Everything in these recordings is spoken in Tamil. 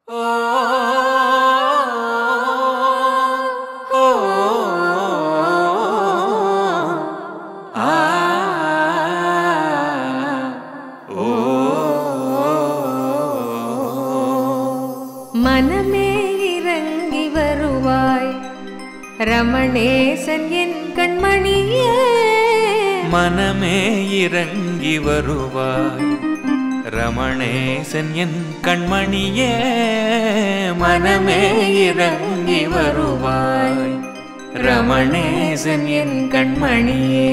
மனமே இறங்கி வருவாய் ரமணேசன் என் கண்மணியே மனமே இறங்கி வருவாய் ரமணேசன் என் கண்மணியே மனமே இறங்கி வருவாய் ரமணேசன் என் கண்மணியே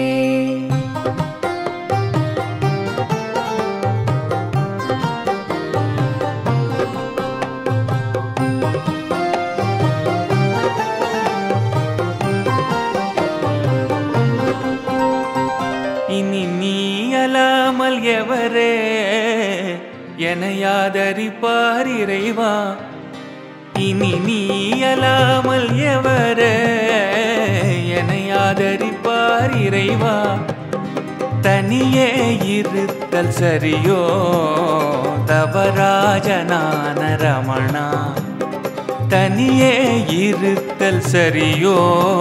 இனி நீ அலாமல் எவரே எனையாதரிப்பார் இறைவா இனி நீ அலாமல் எவரே எனையாதரிப்பார் இறைவா தனியே இருத்தல் சரியோ தவராஜனான ரமணா தனியே இருத்தல் சரியோ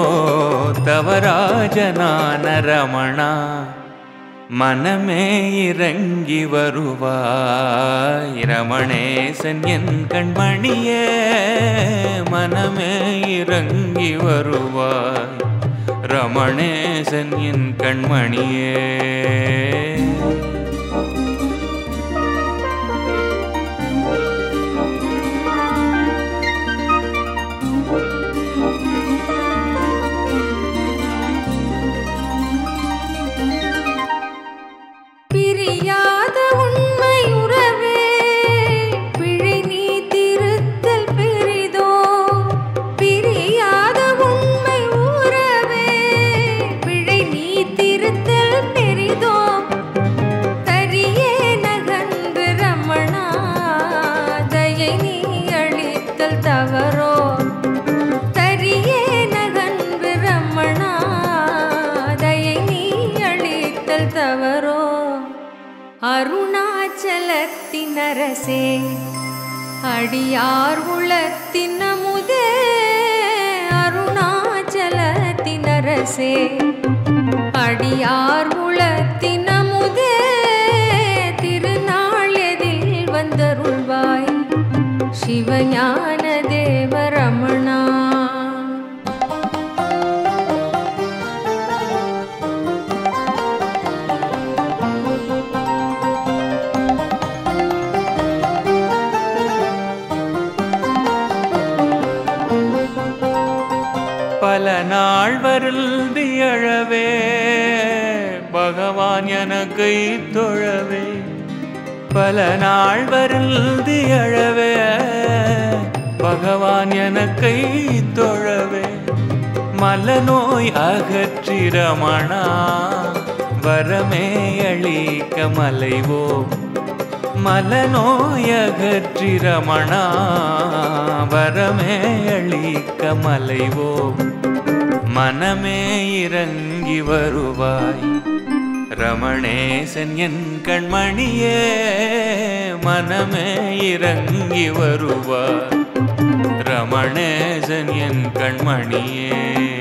தவராஜனான ரமணா மனமே இறங்கி வருவாய் ரமணேசன் என் கண்மணியே மனமே இறங்கி வருவாய் ரமணேசன் என் கண்மணியே பிரியாத உண்மை உறவே பிழை நீ திருத்தல் பெரிதோ பிரியாத உண்மை உறவே பிழை நீ திருத்தல் பெரிதோ தரியே நகன்று ரமணா தயை நீ அளித்தல் தவறோ தரியே நகன்று ரமணா தயை நீ அளித்தல் தவறோ அருணாச்சலத்தின் அரசே அடியார் உளத்தின் அமுதே அருணாச்சலத்தின் அரசே அடியார் உளத்தின் அமுதே திருநாள் எதில் வந்தருள்வாய் சிவஞான தேவரமணா பல நாள் வருந்தி அழவே பகவான் எனக்கை தொழவே பல நாள் வருந்தி அழவே பகவான் எனக்கை தொழவே மலநோய் அகற்றி ரமணா வரமே அளிக்க மலைவோ மலநோய் அகற்றி ரமணா வரமே அளிக்க மலைவோ மனமே இறங்கி வருவாய் ரமணேசன் என் கண்மணியே மனமே இறங்கி வருவாய் ரமணேசன் என் கண்மணியே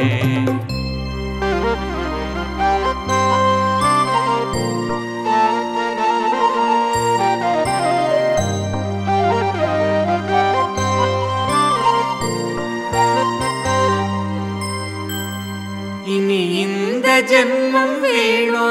இனி இந்த ஜென்மம் வேணோ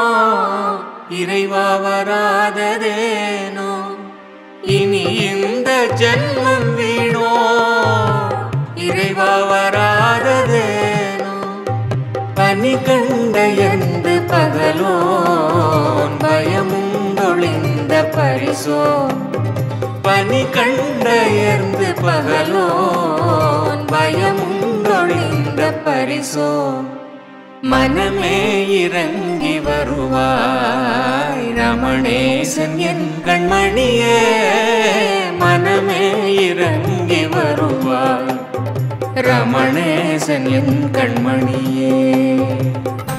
இறைவா வராததேனோ இனி இந்த ஜென்மம் வீணோ இறைவா வராததேனோ பனி கண்ட என்று பகலோன் பயமுண்டொழிந்த பரிசோ பனி கண்டயர்ந்து பகலோன் பயமுண்டொழிந்த பரிசோ மனமே இறங்கி வருவாய் ரமணேசன் என் கண்மணியே மனமே இறங்கி வருவாய் ரமணேசன் என் கண்மணியே